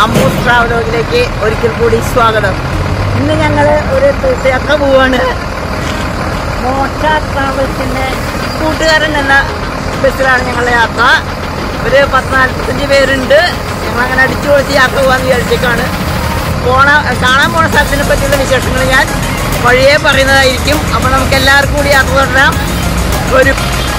അമ്മൂസ് ട്രാവലോഗിലേക്ക് ഒരിക്കൽ കൂടി സ്വാഗതം ഇന്ന് ഞങ്ങൾ ഒരു തീർത്ഥയാത്ര പോവാണ് മോട്ട ട്രാവൽസിന്റെ കൂട്ടുകാരൻ എന്ന ബസ്സിലാണ് ഞങ്ങളുടെ യാത്ര ഒരു പത്ത് നാൽപ്പത്തഞ്ച് പേരുണ്ട് ഞങ്ങൾ അങ്ങനെ അടിച്ചു പൊളിച്ച് യാത്ര പോകാൻ വിചാരിച്ചേക്കാണ് പോണ കാണാൻ പോണ സ്ഥലത്തിനെ പറ്റിയുള്ള വിശേഷങ്ങൾ ഞാൻ വഴിയേ പറയുന്നതായിരിക്കും അപ്പോൾ നമുക്ക് എല്ലാവർക്കും കൂടി യാത്ര തുടരാം ഒരു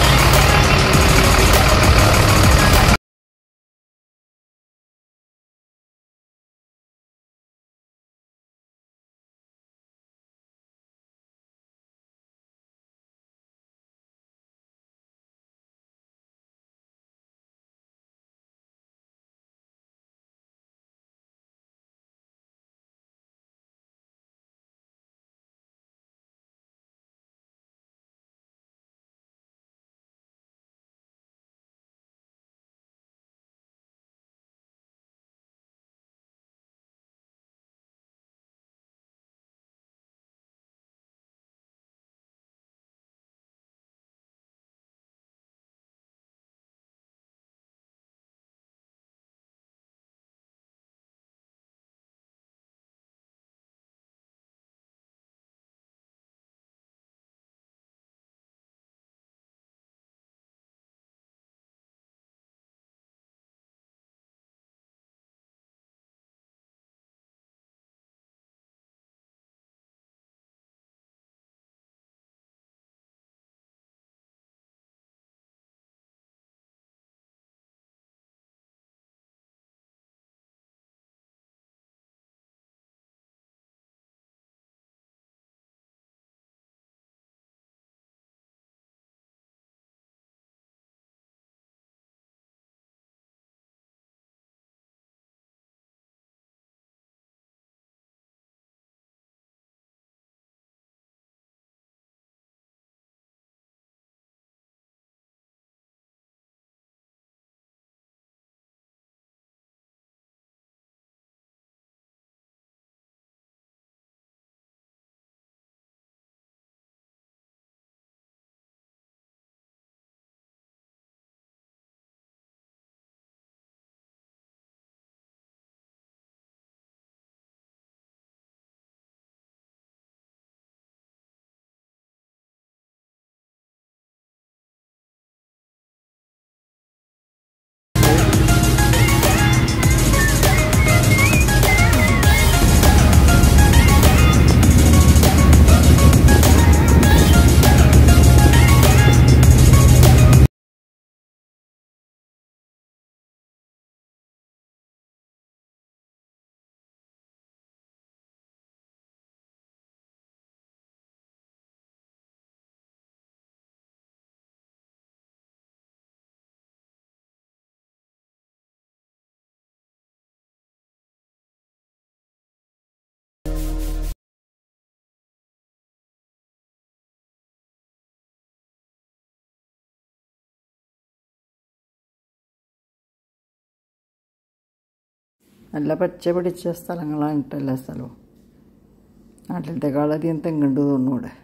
നല്ല പച്ച പിടിച്ച സ്ഥലങ്ങളാണ് കേട്ടോ എല്ലാ സ്ഥലവും നാട്ടിലത്തെക്കാളധികം തെങ്ങുണ്ട് തോന്നുന്നു ഇവിടെ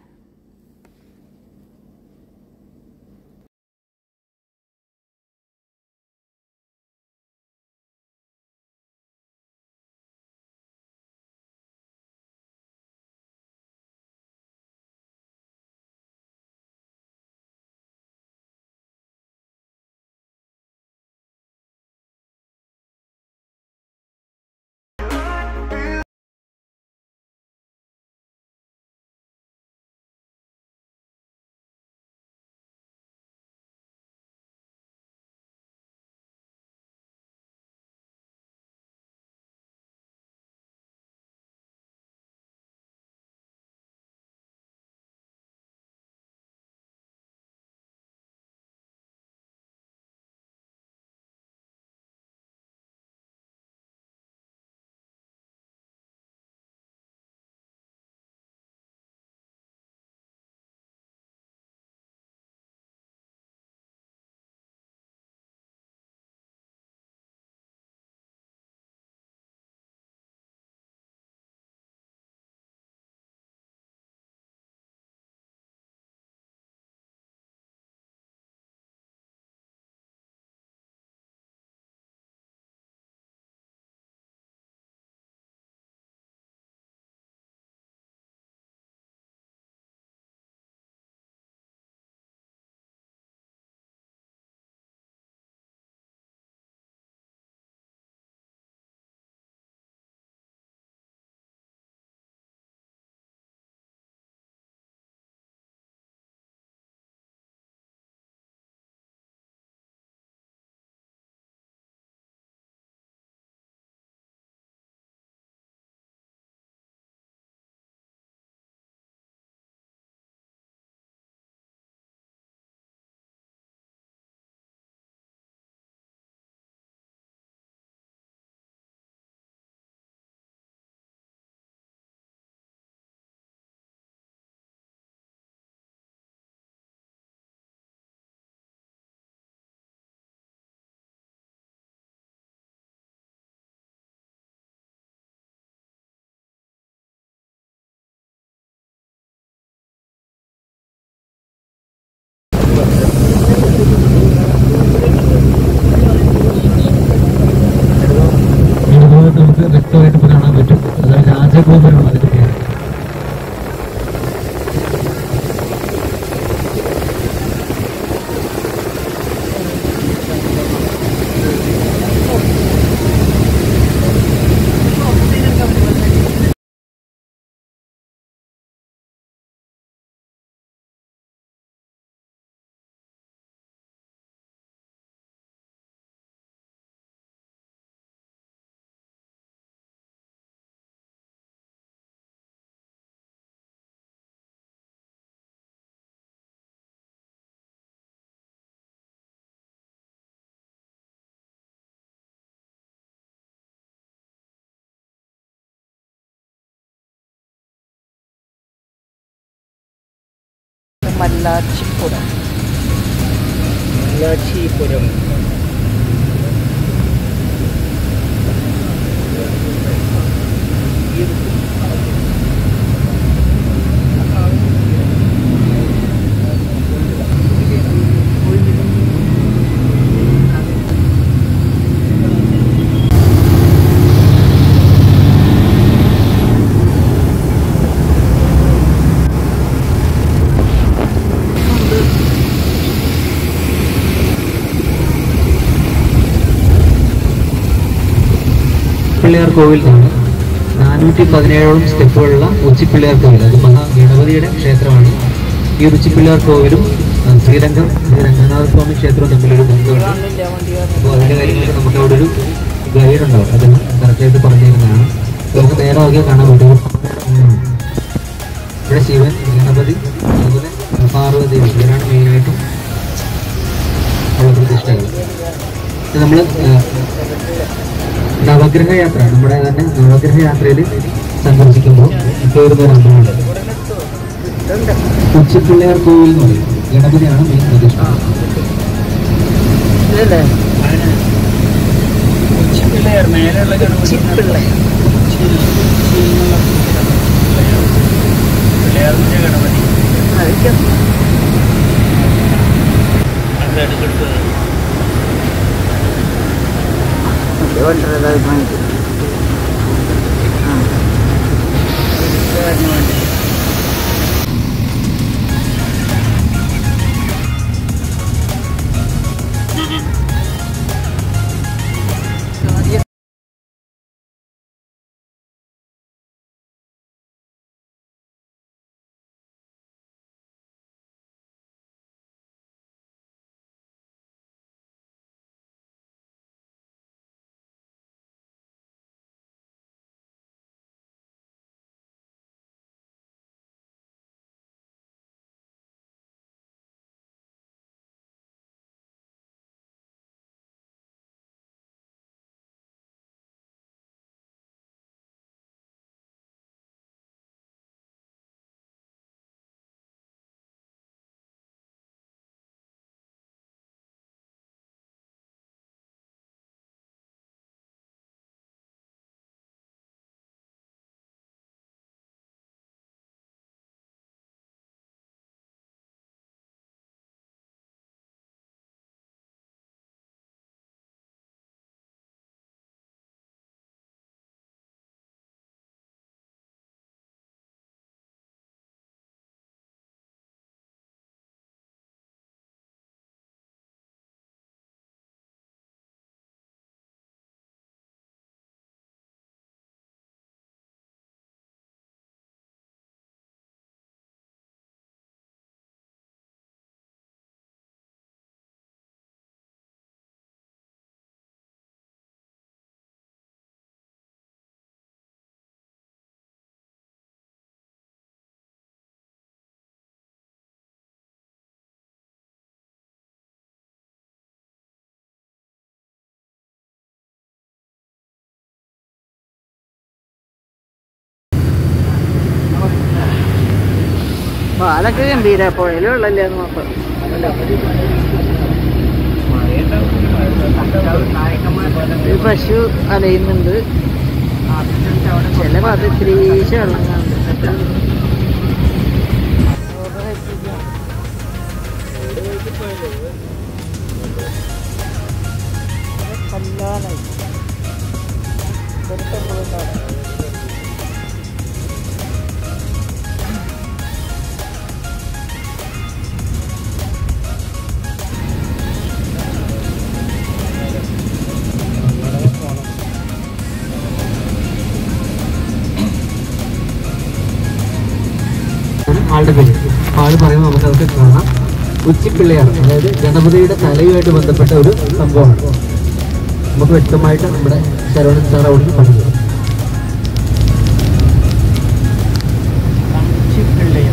നമുക്ക് വ്യക്തമായിട്ട് ഇപ്പോൾ കാണാൻ പറ്റും അതായത് രാജഗോപുരം അതിന്റെ പേര് മല്ലാച്ചിപ്പുറം മല്ലാച്ചിപുരം പിള്ളയാർ കോവിൽ ആണ് നാനൂറ്റി പതിനേഴോളം സ്റ്റെപ്പുകളുള്ള ഉച്ചിപ്പിള്ളയാർ കോവിൽ അത് മഹാ ഗണപതിയുടെ ക്ഷേത്രമാണ് ഈ ഉച്ചിപ്പിള്ളയാർ കോവിലും ആ, ശ്രീരംഗം ശ്രീ രംഗനാഥ സ്വാമി ക്ഷേത്രവും തമ്മിലൊരു ബന്ധമുണ്ട് അപ്പോൾ അതിന്റെ കാര്യങ്ങൾ നമുക്ക് അവിടെ ഒരു ഗൈഡ് ഉണ്ടാവും അദ്ദേഹം കറക്റ്റായിട്ട് പറഞ്ഞു തരുന്നതാണ് നമുക്ക് നേരെ നോക്കിയാൽ കാണാൻ പറ്റും ഉം. ഇവിടെ ശിവൻ ഗണപതി അതുപോലെ പാർവതി ഇവരാണ് മെയിനായിട്ടും ഉള്ള പ്രതിഷ്ഠകൾ നമ്മൾ നവഗ്രഹ യാത്ര നമ്മുടെ തന്നെ നവഗ്രഹ യാത്രയിൽ സന്ദർശിക്കുമ്പോൾ കയറുന്ന ഒരു അമ്പലമുണ്ട് ഉച്ചപ്പിള്ളയാർ കോവിൽ എന്ന് പറയും ഗണപതിയാണ് മെയിൻ പ്രതിഷ്ഠ ഇതല്ലേ ഉച്ചിപ്പിള്ളയർ മേലെയുള്ള ഗണപതി ചിപ്പിള്ള പിള്ളയാറിന്റെ ഗണപതി അതൊക്കെ അത് അടുത്തടുത്ത് കൊണ്ടുവരത് കാണിക്കും ആ ഇതിന് വേണ്ടി പാലൊക്കെ ഗംഭീര പുഴയിലും വെള്ളമില്ല എന്ന് മാത്രം ഒരു പശു അലയുന്നുണ്ട് ചില ഭാഗത്ത് ഇത്തിരീശ വെള്ളം കാണുന്നുണ്ട് കല്ലാനായി ഇവിടുത്തെ ആളുടെ പേര് അപ്പോൾ ആള് പറയുമ്പോൾ നമുക്ക് അതൊക്കെ കാണാം ഉച്ചിപ്പിള്ളയാർ അതായത് ഗണപതിയുടെ തലയുമായിട്ട് ബന്ധപ്പെട്ട ഒരു സംഭവമാണ് നമുക്ക് വ്യക്തമായിട്ട് നമ്മുടെ ശരവണൻ സാർ അവിടുന്ന് പറഞ്ഞു തരും. പിള്ളയും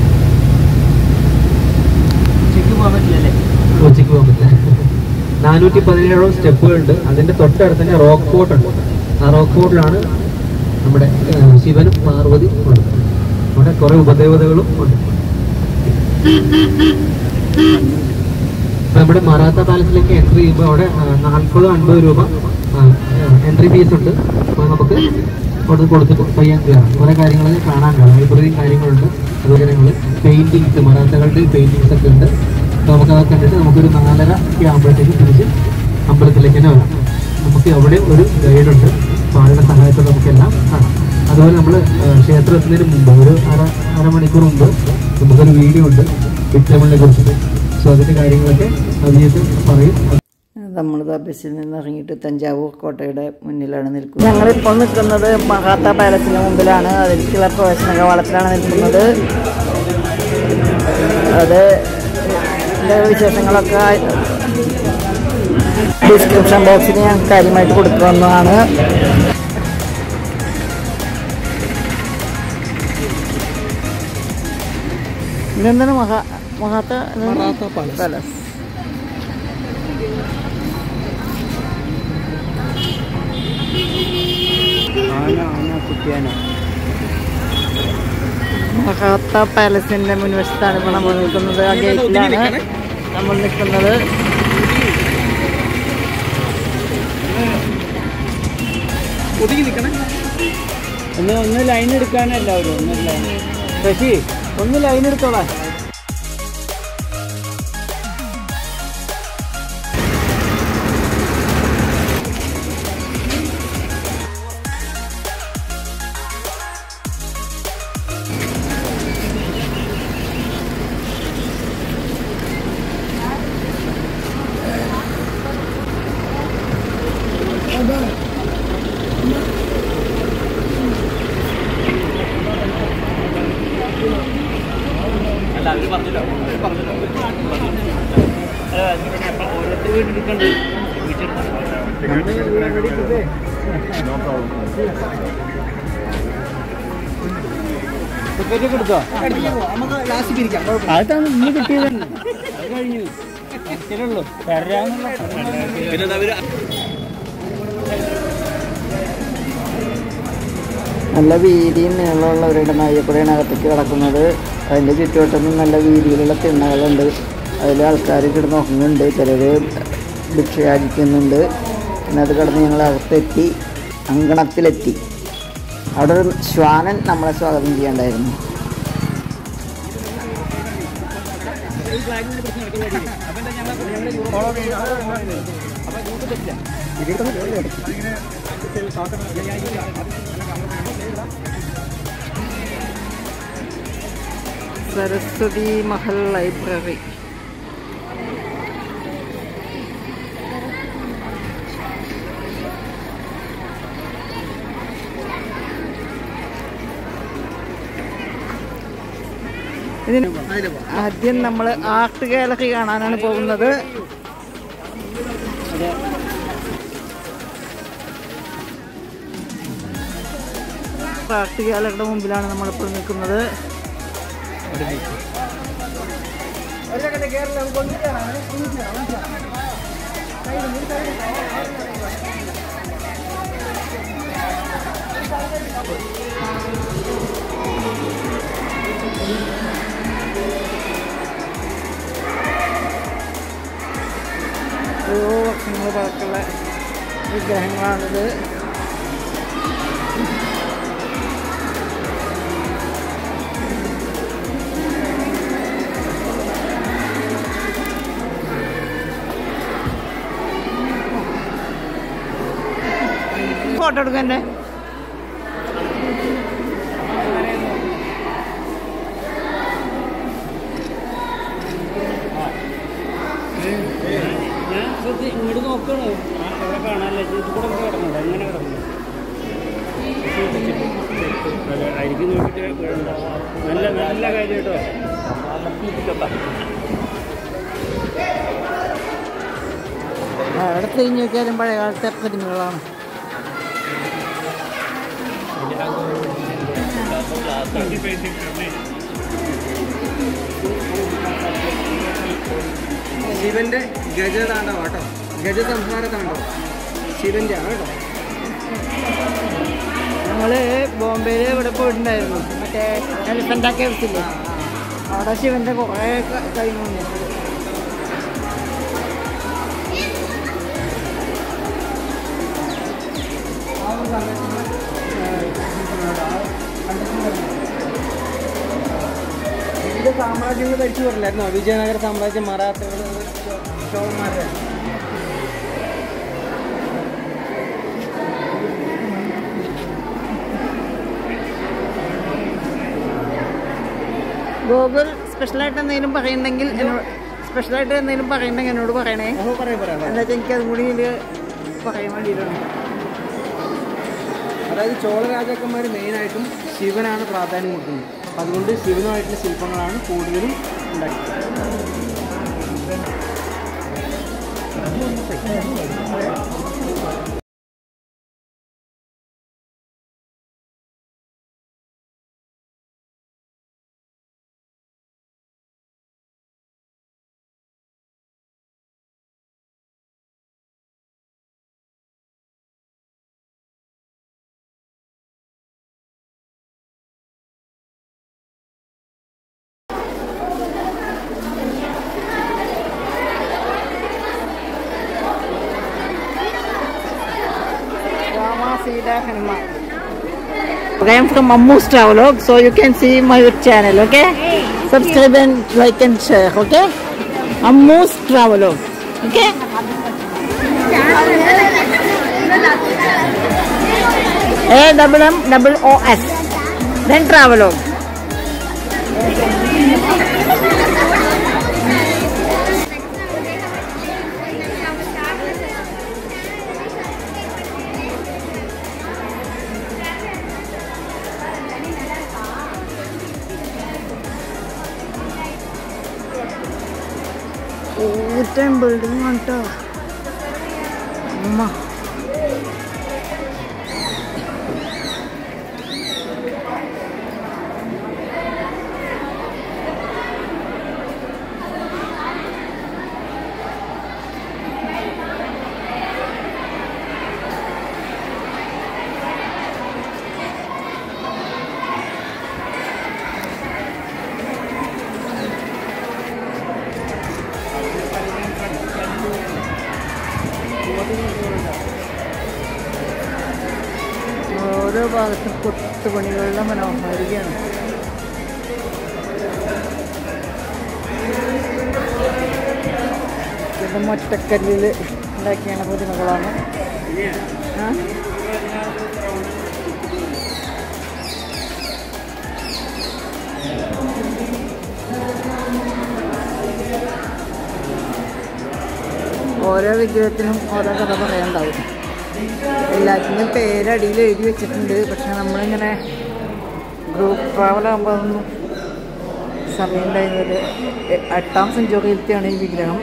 ഉച്ചയ്ക്ക് പോകാൻ പറ്റില്ലല്ലേ ഉച്ചയ്ക്ക് പോകാൻ പറ്റില്ല നാനൂറ്റി പതിനേഴോളം സ്റ്റെപ്പുകളുണ്ട് അതിന്റെ തൊട്ടടുത്ത് തന്നെ റോക്ക് ഫോർട്ട് ഉണ്ട് ആ റോക്ക് ഫോർട്ടിലാണ് നമ്മുടെ ഏഹ്, ശിവനും പാർവതി ഉള്ളത് അവിടെ കുറെ ഉപദേവതകളും ഉണ്ട് ഇപ്പൊ നമ്മുടെ മറാത്ത പാലസിലേക്ക് എൻട്രി ചെയ്യുമ്പോൾ അവിടെ നാൽപ്പത് അൻപത് രൂപ എൻട്രി ഫീസ് ഉണ്ട് അപ്പോൾ നമുക്ക് അവിടെ കൊടുത്തിട്ട് പയ്യാൻ കയറാം കുറെ കാര്യങ്ങൾ കാണാനുണ്ട് ലൈബ്രറിയും കാര്യങ്ങളുണ്ട് അതുപോലെ ഞങ്ങൾ പെയിന്റിങ്സ് മറാത്തകളുടെ പെയിന്റിങ്സ് ഒക്കെ ഉണ്ട് അപ്പോൾ നമുക്ക് അതൊക്കെ കണ്ടിട്ട് നമുക്കൊരു നാലര ഒക്കെ ആകുമ്പോഴത്തേക്ക് തിരിച്ച് അമ്പലത്തിലേക്ക് തന്നെ വരാം നമുക്ക് അവിടെ ഒരു ഗൈഡ് ഉണ്ട് അപ്പോൾ ആളുടെ സഹായത്തോടെ നമുക്കെല്ലാം കാണാം അതുപോലെ നമ്മൾ ക്ഷേത്രം എത്തുന്നതിന് മുമ്പ് ഒരു അര അരമണിക്കൂർ മുമ്പ് നമുക്കൊരു വീഡിയോ ഉണ്ട് വിക്രമണിനെ കുറിച്ചിട്ട് സോ അതിന്റെ കാര്യങ്ങളൊക്കെ അഭിജിത്ത് പറയും നമ്മൾ ബസ്സിൽ നിന്ന് ഇറങ്ങിയിട്ട് തഞ്ചാവൂർ കോട്ടയുടെ മുന്നിലാണ് നിൽക്കുന്നത് ഞങ്ങളിപ്പോൾ നിൽക്കുന്നത് മഹാത്ത പാലസിന് മുമ്പിലാണ് അതിലേക്കുള്ള പ്രവേശന കവാടത്തിലാണ് നിൽക്കുന്നത് അത് ഇതിൻ്റെ വിശേഷങ്ങളൊക്കെ ഡിസ്ക്രിപ്ഷൻ ബോക്സിൽ ഞാൻ കാര്യമായിട്ട് കൊടുക്കുന്നതാണ് ഇതെന്താണ് മഹാ മഹാത്ത പാലസ് ആന ആന കുട്ടിയാന മഹാത്ത പാലസിന്റെ മുൻവശത്താണ് ഇപ്പോൾ നമ്മൾ നിൽക്കുന്നത് ആ ഗേറ്റിലാണ് നമ്മൾ നിൽക്കുന്നത് ഒതുങ്ങി നിൽക്കണേ ഒന്ന് ഒന്ന് ലൈൻ എടുക്കാനല്ല ഒരു ഒന്ന് ലൈൻ ശശി ഒന്ന് ലൈൻ എടുത്തോളാം അല്ല അവര് പറഞ്ഞല്ലോ അവര് പറഞ്ഞല്ലോ ഓരോരുത്തർ വീടെടുക്കണ്ട് ടിക്കറ്റ് എടുത്തോ അതാണ് ഇന്ന് കിട്ടിയതന്നെ അത് കഴിഞ്ഞു ഇത്രയുള്ളൂ തരാന്നുള്ള നല്ല വീതിയും നീളമുള്ളവരുടെ നായക്കൂടെയാണ് അകത്തേക്ക് കിടക്കുന്നത് അതിൻ്റെ ചുറ്റുവട്ടത്തും നല്ല വീതിയിലുള്ള തിണ്ണകളുണ്ട് അതിൽ ആൾക്കാർ കിടന്ന് നോക്കുന്നുണ്ട് ചിലർ ഭിക്ഷയാചിക്കുന്നുണ്ട് പിന്നെ അത് കിടന്ന് ഞങ്ങൾ അകത്തെത്തി അങ്കണത്തിലെത്തി അവിടെ ഒരു ശ്വാനൻ നമ്മളെ സ്വാഗതം ചെയ്യണ്ടായിരുന്നു സരസ്വതി മഹൽ ലൈബ്രറി ഇതിന് ആദ്യം നമ്മൾ ആർട്ട് ഗാലറി കാണാനാണ് പോകുന്നത് ആർട്ട് ഗാലറിയുടെ മുമ്പിലാണ് നമ്മളിപ്പോൾ നിൽക്കുന്നത് ഓരോ വർഷങ്ങൾ പഴക്കമുള്ള വിഗ്രഹങ്ങളാണിത് ഫോട്ടോ എടുക്കണ്ടേ ഞാൻ ശ്രദ്ധ ഇങ്ങോട്ട് നോക്കണോ ആ എവിടെ കാണാനല്ലേ ഇത് കൂടെ നമുക്ക് കിടന്നുണ്ട് എങ്ങനെ കിടന്നു ശ്രദ്ധിച്ചിട്ട്. അതെ, അരികെ നോക്കിയിട്ട് വീഴണ്ട. നല്ല നല്ല കാര്യം കേട്ടോ അവിടെ തിരിഞ്ഞു നോക്കിയാലും പഴയ കാലത്തെ പ്രതിമകളാണ് ശിവന്റെ ഗജതാണ്ഡവം കേട്ടോ ഗജസംഹാര താണ്ഡവം ശിവന്റെ ആണ് കേട്ടോ ഞങ്ങള് ബോംബെയിൽ ഇവിടെ പോയിട്ടുണ്ടായിരുന്നു മറ്റേ എലിഫൻ്റ് കേവ്സില്ലേ അവിടെ ശിവന്റെ കുറേ കഴിഞ്ഞു ഇത് സാമ്രാജ്യങ്ങൾ ഭരിച്ചു പറഞ്ഞായിരുന്നോ വിജയനഗര സാമ്രാജ്യം മറാത്തകൾ ചോളന്മാരുടെ ഗൂഗിൾ സ്പെഷ്യലായിട്ട് എന്തെങ്കിലും പറയുന്നുണ്ടെങ്കിൽ എന്നോട് സ്പെഷ്യലായിട്ട് എന്തെങ്കിലും പറയുന്നുണ്ടെങ്കിൽ എന്നോട് പറയണേ ഓ പറയാം പറയാം എന്താ വെച്ചാൽ എനിക്ക് അതും കൂടി ഇതില് പറയാൻ വേണ്ടിയിട്ടാണ് അതായത് ചോള രാജാക്കന്മാർ മെയിനായിട്ടും ശിവനാണ് പ്രാധാന്യം കൊടുക്കുന്നത് അപ്പം അതുകൊണ്ട് ശിവനുമായിട്ടുള്ള ശില്പങ്ങളാണ് കൂടുതലും ഉണ്ടാക്കിയത് Rama Sita Hanuman. I am from Ammu's Travelog, so you can see my channel, okay? Subscribe and like and share, okay? Ammu's Travelog, okay? A double M double O S. Then Travelog. ഊറ്റൻ building കേട്ടോ അമ്മ ഓരോ ഭാഗത്തും കൊത്തുപണികളുടെ മനോഹാരികയാണ് ഇത് മൊറ്റക്കല്ലിൽ ഉണ്ടാക്കിയാണ് പ്രതിമകളാണ് ആ? ഓരോ വിഗ്രഹത്തിനും ഓരോ കഥ പറയാനുണ്ടാവും എല്ലാത്തിനും പേരടിയിൽ എഴുതി വെച്ചിട്ടുണ്ട് പക്ഷെ നമ്മളിങ്ങനെ ഗ്രൂപ്പ് ട്രാവൽ ആകുമ്പോൾ അതൊന്നും സമയം ഉണ്ടായിരുന്നത് എ- എട്ടാം സെഞ്ചുറിയിലത്തെയാണ് ഈ വിഗ്രഹം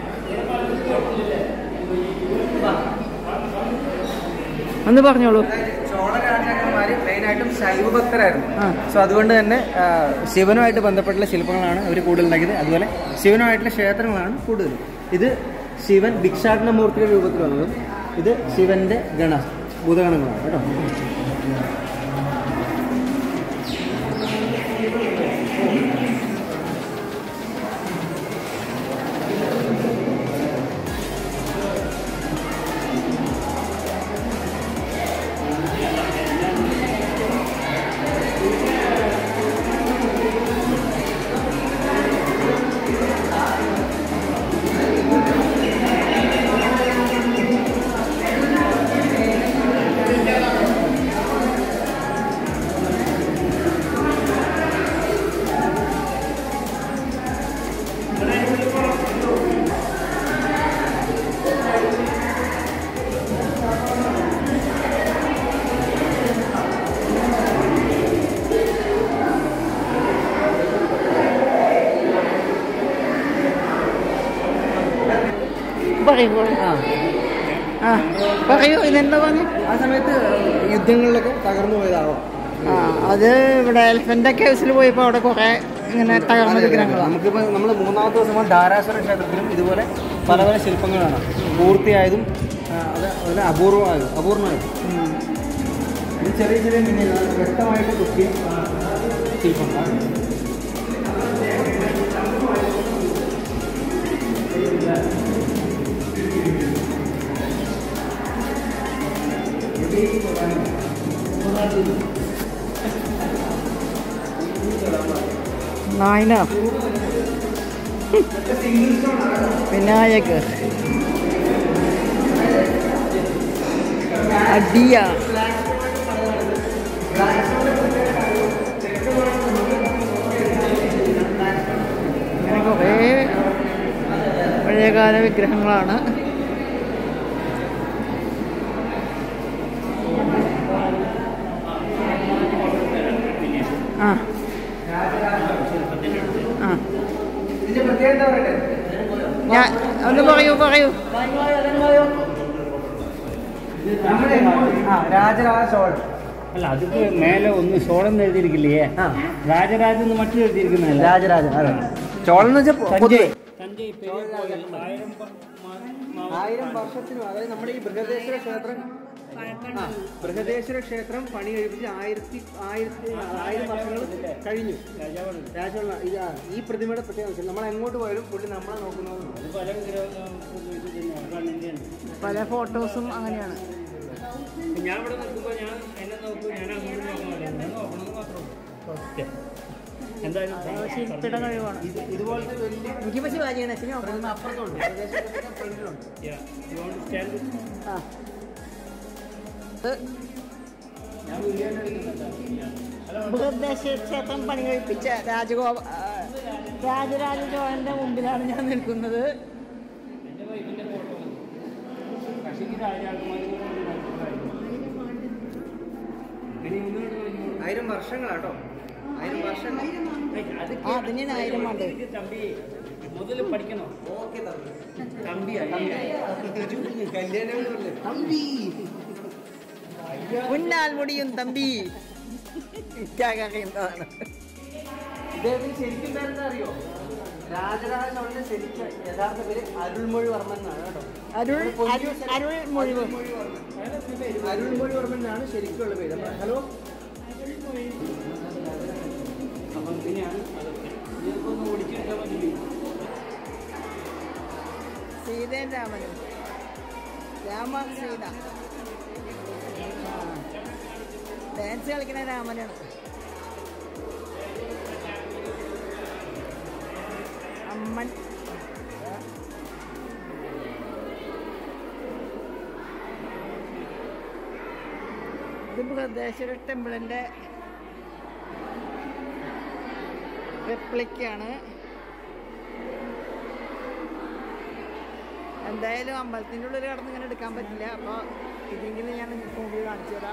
ഒന്ന് പറഞ്ഞോളൂ ചോള രാജാക്കന്മാർ മെയിനായിട്ടും ശൈവഭക്തരായിരുന്നു ആ. സോ അതുകൊണ്ട് തന്നെ ആ, ശിവനുമായിട്ട് ബന്ധപ്പെട്ടുള്ള ശില്പങ്ങളാണ് അവർ കൂടുതൽ ഉണ്ടാക്കിയത് അതുപോലെ ശിവനുമായിട്ടുള്ള ക്ഷേത്രങ്ങളാണ് കൂടുതൽ ഇത് ശിവൻ ഭിക്ഷാടന മൂർത്തിയുടെ രൂപത്തിൽ വന്നതും ഇത് ശിവന്റെ ഗണ ഭൂതഗണങ്ങളാണ് കേട്ടോ പറയൂ പറയൂ. ആ ആ പറയൂ ഇതെന്താ പറഞ്ഞു ആ സമയത്ത് യുദ്ധങ്ങളിലൊക്കെ തകർന്നു പോയതാവാം ആ അത് ഇവിടെ എലിഫന്റ് കേസിൽ പോയപ്പോൾ അവിടെ കുറെ ഇങ്ങനെ തകർന്ന വിഗ്രഹങ്ങളാണ് നമുക്കിപ്പോൾ നമ്മൾ മൂന്നാമത്തെ ദിവസം ധാരാസുര ക്ഷേത്രത്തിലും ഇതുപോലെ പല പല ശില്പങ്ങളാണ് പൂർത്തിയായതും ആ, അത് അതിന് അപൂർവമായതും അപൂർണമായതും ഇത് ചെറിയ ചെറിയ മിന്നുകൾ വ്യക്തമായിട്ട് കുത്തിയ ശില്പങ്ങളാണ് നായന വിനായക് അടിയ അങ്ങനെ കുറേ പഴയകാല വിഗ്രഹങ്ങളാണ് ആ ആ ഇതിന്റെ പ്രത്യേകത പറയട്ടെ ഞാൻ ഒന്ന് പറയൂ പറയൂ നമ്മുടെ ആ രാജരാജ ചോഴൻ അല്ല അതിപ്പോ മേലെ ഒന്ന് ചോളം എഴുതിയിരിക്കില്ലേ ആ രാജരാജ എന്ന് മറ്റും എഴുതിയിരിക്കുന്നതല്ല രാജരാജൻ അതെ ചോളൻ എന്ന് വെച്ചാൽ പൊതുവെ തന്റെ ഈ പെരിയ കോയിൽ ആയിരം പ- മാ- മാ- ആയിരം വർഷത്തിനും അതായത് നമ്മുടെ ഈ ബൃഹദേശ്വര ക്ഷേത്രം ആ ബൃഹദേശ്വര ക്ഷേത്രം പണി കഴിപ്പിച്ച് ആയിരത്തി ആയിരത്തി ആയിരം വർഷങ്ങൾ കഴിഞ്ഞു രാജാവാണ് രാജവള്ള ഇത് ആ, ഈ പ്രതിമയുടെ പ്രത്യേകത വെച്ചാൽ നമ്മൾ എങ്ങോട്ട് പോയാലും പുള്ളി നമ്മളെ നോക്കുന്നതെന്നാണ് അത് പല വിഗ്രഹങ്ങളും ഇത് തന്നെയാണ് കണ്ണിന്റെയാണ് പല ഫോട്ടോസും അങ്ങനെയാണ് ഞാൻ ഇവിടെ നിൽക്കുമ്പോൾ ഞാൻ എന്നെ നോക്കൂ ഞാൻ അങ്ങോട്ട് നോക്കണമല്ലോ ഞാൻ നോക്കണമെന്ന് മാത്രമേ ഉള്ളൂ എന്തായാലും ശില്പിയുടെ കഴിവാണ് ഇത് ഇതുപോലത്തെ വലിയ എനിക്ക് പക്ഷേ വാരിയാണ് ശരി പ്രതിമ അപ്പുറത്തുണ്ട് ബൃഹദേശ്വരത്തിന്റെ ഫ്രണ്ടിലുണ്ട് Yeah. You want to stand with- ആ ഇത് ഞാൻ വീഡിയോ എടുക്കുന്നുണ്ട് ബൃഹദേശ്വര ക്ഷേത്രം പണി കഴിപ്പിച്ച രാജഗോപ ആ, രാജരാജ ചോഴന്റെ മുമ്പിലാണ് ഞാൻ നിൽക്കുന്നത് എൻ്റെ വൈഫിൻ്റെ ഫോട്ടോ പക്ഷേ ഇത് രാജാക്കന്മാർ പിന്നെ ഇങ്ങോട്ട് നോക്കിക്കോളൂ. ആയിരം വർഷങ്ങളാട്ടോ ആയിരം വർഷങ്ങൾ ആ അതിനാണ് ആയിരം വേണ്ടത് ഇത് തമ്പി മുതൽ പഠിക്കണോ ഓക്കെ തമ്പി കല്യാണം തമ്പി ഉന്നാൽ മുടിയും തമ്പി ഇറ്റാകറിയുന്നതാണ് ഇദ്ദേഹത്തിന് ശരിക്കും പേരെന്താ അറിയോ രാജരാജ ചോളന്റെ ശരിക്കും യഥാർത്ഥ പേര് അരുൾമൊഴിവർമ്മൻ എന്നാണ് കേട്ടോ അരുൾ അരുൾ അരുൾ മുഴുവൻ അരുൾമൊഴിവർമ്മൻ എന്നാണ് ശരിക്കുള്ള പേര് നമ്മുടെ- ഹലോ അപ്പം ഇങ്ങനെയാണ് അതൊക്കെ ഇതൊക്കെ ഒന്ന് ഓടിച്ചെടുക്കാൻ പറ്റില്ല സീതയും രാമനും രാമ സീത ഡാൻസ് കളിക്കുന്ന രാമനാണ് അമ്മൻ ഇത് ബൃഹദേശ്വര ടെമ്പിളിന്റെ റെപ്ലിക്കാണ് എന്തായാലും അമ്പലത്തിൻ്റെ ഉള്ളിൽ കടന്ന് ഇങ്ങനെ എടുക്കാൻ പറ്റില്ല അപ്പോൾ ഇതെങ്കിലും ഞാൻ നിങ്ങൾക്ക് മുമ്പിൽ കാണിച്ചു തരാം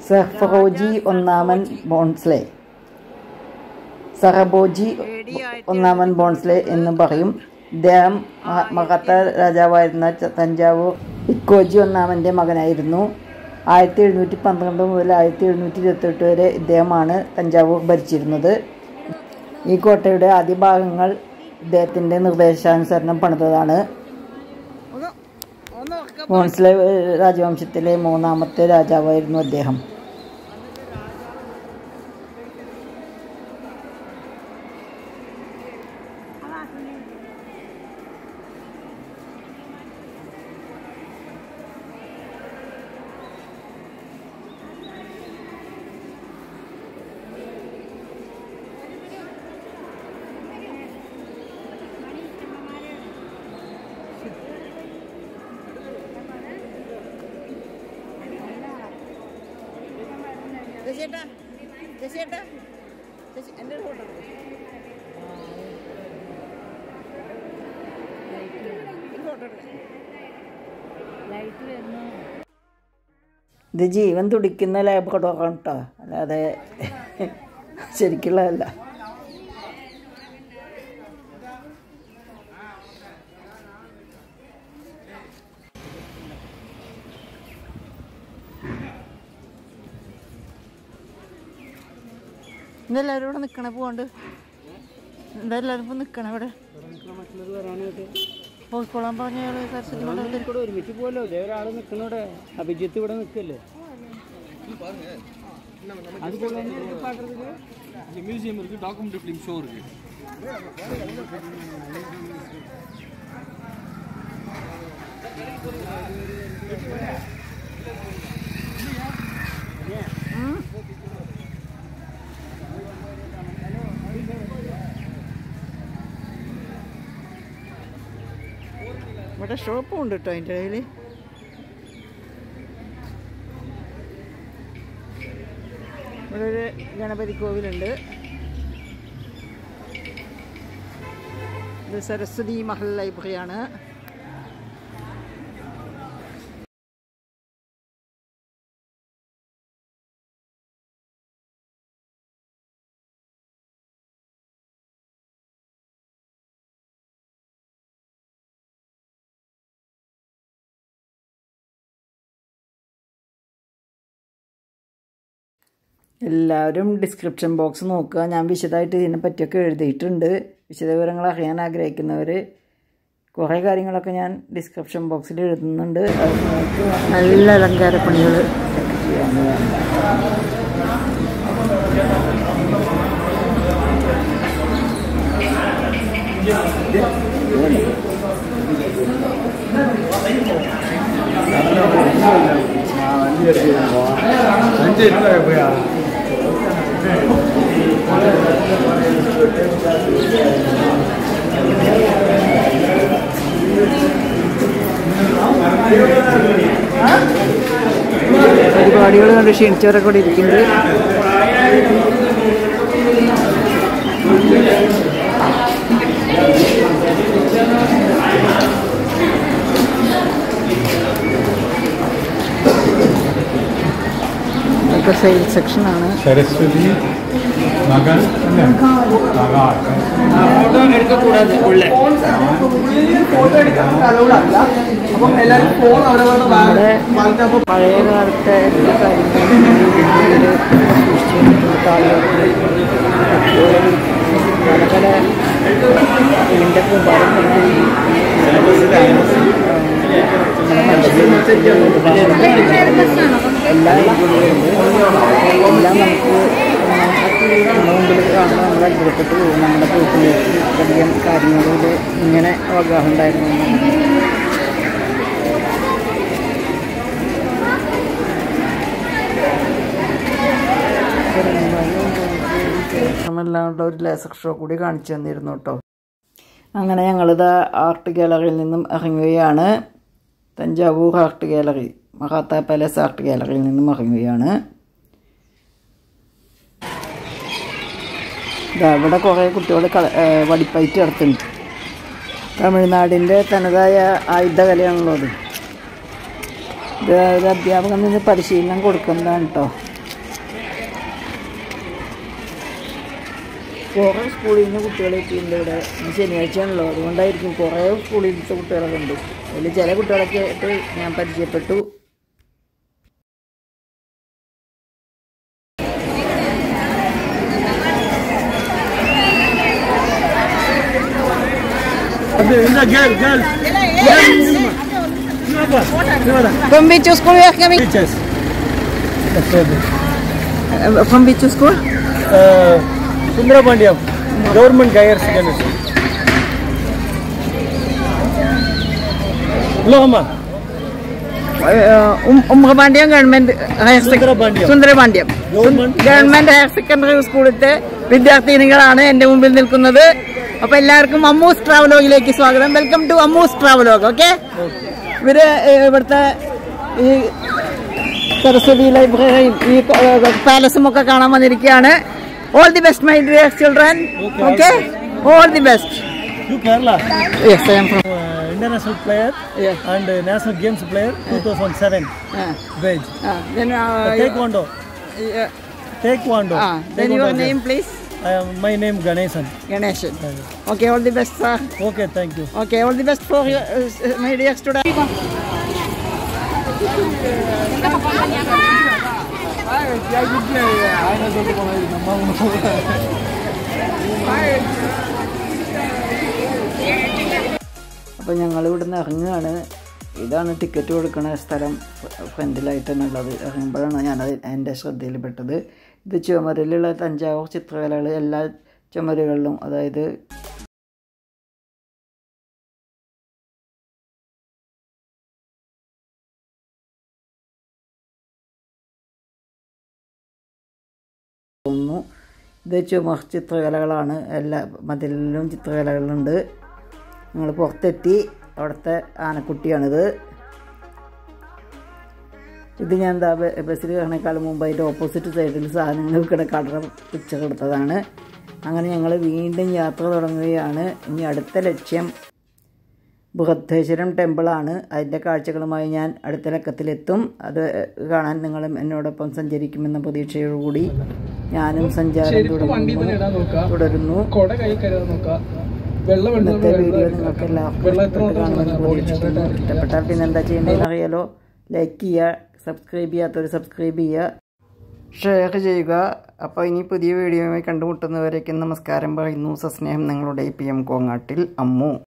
സെഹ്ഫറോജി ഒന്നാമൻ ബോൺസ്ലെ സഹബോജി ഒന്നാമൻ ബോൺസ്ലെ എന്നും പറയും ഇദ്ദേഹം മഹ- മഹത്ത രാജാവായിരുന്ന ച- തഞ്ചാവൂർ ഇക്കോജി ഒന്നാമൻ്റെ മകനായിരുന്നു ആയിരത്തി എഴുന്നൂറ്റി പന്ത്രണ്ട് മുതൽ ആയിരത്തി എഴുന്നൂറ്റി ഇരുപത്തെട്ട് വരെ ഇദ്ദേഹമാണ് തഞ്ചാവൂർ ഭരിച്ചിരുന്നത് ഈ കോട്ടയുടെ ആദ്യ ഭാഗങ്ങൾ ഇദ്ദേഹത്തിൻ്റെ നിർദ്ദേശാനുസരണം പണിതതാണ് മോൺസ്ലെ ഏഹ്, രാജവംശത്തിലെ മൂന്നാമത്തെ രാജാവായിരുന്നു അദ്ദേഹം ഇത് ജീവൻ തുടിക്കുന്ന ലാബറട്ടോറാണ് കേട്ടോ അല്ലാതെ ശരിക്കുള്ളതല്ല ഇതെല്ലാവരും ഇവിടെ നിൽക്കണ പോണ്ട് എന്താ എല്ലാവരും ഇപ്പൊ നിൽക്കണ ഇവിടെ പോയിക്കോളാൻ പറഞ്ഞ സരസ്വതി മണ്ഡലത്തിൽ ഇവിടെ ഒരുമിച്ച് പോലോ ഇതേ ഒരാൾ നിൽക്കണവിടെ അഭിജിത്ത് ഇവിടെ നിൽക്കല്ലേ അതുപോലെ തന്നെ പാട്ടത്തില് மியூசியம் இருக்கு டாக்குமெண்ட்ரி ஃபிலிம் ஷோ இருக்கு ഇവിടെ ഷോപ്പും ഉണ്ട് കേട്ടോ അതിൻ്റെ ഇടയിൽ ഇവിടെ ഒരു ഗണപതി കോവിലുണ്ട് ഇത് സരസ്വതി മഹൽ ലൈബ്രറിയാണ് എല്ലാവരും ഡിസ്ക്രിപ്ഷൻ ബോക്സ് നോക്കുക ഞാൻ വിശദമായിട്ട് ഇതിനെ പറ്റിയൊക്കെ എഴുതിയിട്ടുണ്ട് വിശദവിവരങ്ങൾ അറിയാൻ ആഗ്രഹിക്കുന്നവർ കുറേ കാര്യങ്ങളൊക്കെ ഞാൻ ഡിസ്ക്രിപ്ഷൻ ബോക്സിൽ എഴുതുന്നുണ്ട് അത് നിങ്ങൾക്ക് നല്ല അലങ്കാര പണികൾ ചെയ്യാവുന്നതാണ് പരിപാടികൾ കണ്ട് ക്ഷീണിച്ചവരൊക്കെ ഇവിടെ ഇരിക്കുന്നുണ്ട് ഇതൊക്കെ സെയിൽ സെക്ഷനാണ് സരസ്വതി മകൻ അല്ലേ മകാട്ടൻ ഫോട്ടോ എടുക്കக்கூடாது ഉള്ളേ നമ്മുടെ പഴയ കാലത്തെ എല്ലാ കാര്യങ്ങളും ഇതില് സൂക്ഷിച്ചിട്ടുണ്ട് ആളുകൾക്ക് പല പല ഇതിൻ്റെ കൂമ്പാരം കൊണ്ട് ഈ എല്ലാ രീതിയിലുണ്ട് എല്ലാം നമുക്ക് നമ്മുടെ മുമ്പിൽ കാണുമ്പോൾ നമ്മൾ അത്ഭുതപ്പെട്ട് പോകും നമ്മുടെ വീട്ടിലേക്ക് അധികം കാര്യങ്ങളിൽ ഇങ്ങനെ അവഗാഹം ഉണ്ടായിരുന്നു ക്ഷമല്ലാണ്ട് ഒരു ലേസർ ഷോ കൂടി കാണിച്ചു തന്നിരുന്നു കേട്ടോ അങ്ങനെ ഞങ്ങളിത് ആർട്ട് ഗാലറിയിൽ നിന്നും ഇറങ്ങുകയാണ് തഞ്ചാവൂർ ആർട്ട് ഗാലറി മഹാത്ത പാലസ് ആർട്ട് ഗാലറിയിൽ നിന്നും ഇറങ്ങുകയാണ് ഇതാ ഇവിടെ കുറേ കുട്ടികൾ കള ഏഹ് വടിപ്പയറ്റ് നടത്തുന്നുണ്ട് തമിഴ്നാടിൻ്റെ തനതായ ആയുധകലയാണല്ലോ അത് ഇത് ഒരു അധ്യാപകൻ നിന്ന് പരിശീലനം കൊടുക്കുന്നതാണ് കേട്ടോ കുറേ സ്കൂളിൽ നിന്ന് കുട്ടികൾ എത്തിയിട്ടുണ്ട് ഇവിടെ ഇന്ന് ശനിയാഴ്ചയാണല്ലോ അതുകൊണ്ടായിരിക്കും കുറേ സ്കൂളിൽ നിന്നത്തെ കുട്ടികളൊക്കെ ഉണ്ട് അതിൽ ചില കുട്ടികളൊക്കെ ആയിട്ട് ഞാൻ പരിചയപ്പെട്ടു From which school you are coming? Teachers. Uh, From which school? Uh, Sundrapandiam, Government Higher Secondary School. Lohama. ഉമ്മപാണ്ഡ്യം government higher Sundarapandiyam. Sundarapandiyam Government government higher secondary സ്കൂളിലത്തെ വിദ്യാർത്ഥിനികളാണ് എന്റെ മുമ്പിൽ നിൽക്കുന്നത് അപ്പൊ എല്ലാവർക്കും അമ്മൂസ് ട്രാവലോഗിലേക്ക് സ്വാഗതം welcome to Ammus travelogue okay ഇവര് ഏഹ്, ഇവിടുത്തെ ഈ സരസ്വതി ലൈബ്രറിയും ഈ പാലസും ഒക്കെ കാണാൻ വന്നിരിക്കുകയാണ് all the best my dear children okay all the best You Kerala. Yes I am from Uh, international player Yeah. and uh, national games player 2007 Veg. Taekwondo. Taekwondo. Ah, then your Taekwondo name game. please I am, my name Ganesan. Ganeshan. Okay, all the best, sir. Okay, thank you. Okay, all the best for your, uh, my dear student. അപ്പോൾ ഞങ്ങൾ ഇവിടുന്ന് ഇറങ്ങുകയാണ് ഇതാണ് ticket കൊടുക്കുന്ന സ്ഥലം ഫ്രണ്ടിലായിട്ട് തന്നെ ഉള്ളത് ഇറങ്ങുമ്പോഴാണ് ഞാനത് എൻ്റെ ശ്രദ്ധയിൽപ്പെട്ടത് ഇത് ചുമരിലുള്ള തഞ്ചാവൂർ ചിത്രകലകൾ എല്ലാ ചുമരുകളിലും അതായത് തോന്നുന്നു ഇത് ചുമർ ചിത്രകലകളാണ് എല്ലാ മതിലിലും ചിത്രകലകളുണ്ട് ഞങ്ങൾ പുറത്തെത്തി അവിടുത്തെ ആനക്കുട്ടിയാണിത് ഇത് ഞാൻ എന്താ ബസ്സിൽ കയറണേക്കാൾ മുമ്പ് അതിൻ്റെ ഓപ്പോസിറ്റ് സൈഡിൽ സാധനങ്ങൾ വിൽക്കുന്ന കടറ പിക്ചർ എടുത്തതാണ് അങ്ങനെ ഞങ്ങൾ വീണ്ടും യാത്ര തുടങ്ങുകയാണ് ഇനി അടുത്ത ലക്ഷ്യം ബൃഹദ്ദേശ്വരം ടെമ്പിളാണ് അതിൻ്റെ കാഴ്ചകളുമായി ഞാൻ അടുത്ത ലക്കത്തിലെത്തും അത് കാണാൻ നിങ്ങളും എന്നോടൊപ്പം സഞ്ചരിക്കുമെന്ന പ്രതീക്ഷയോടുകൂടി ഞാനും സഞ്ചാരം തുടരുന്നു തുടരുന്നു കൊട കൈ കരുതാൻ നോക്കാം വെള്ളം ഇന്നത്തെ വീഡിയോ നിങ്ങൾക്ക് എല്ലാവർക്കും ഇഷ്ടപ്പെട്ട് കാണുമെന്ന് പ്രതീക്ഷിക്കുന്നു ഇഷ്ടപ്പെട്ടാൽ പിന്നെ എന്താ ചെയ്യേണ്ടതെന്ന് അറിയാലോ ലൈക്ക് ചെയ്യുക സബ്സ്ക്രൈബ് ചെയ്യാത്തവർ സബ്സ്ക്രൈബ് ചെയ്യുക ഷെയർ ചെയ്യുക അപ്പോൾ ഇനി പുതിയ വീഡിയോയുമായി കണ്ടുമുട്ടുന്നവരേക്കും നമസ്കാരം പറയുന്നു സസ്നേഹം നിങ്ങളുടെ പി എം കോങ്ങാട്ടിൽ അമ്മു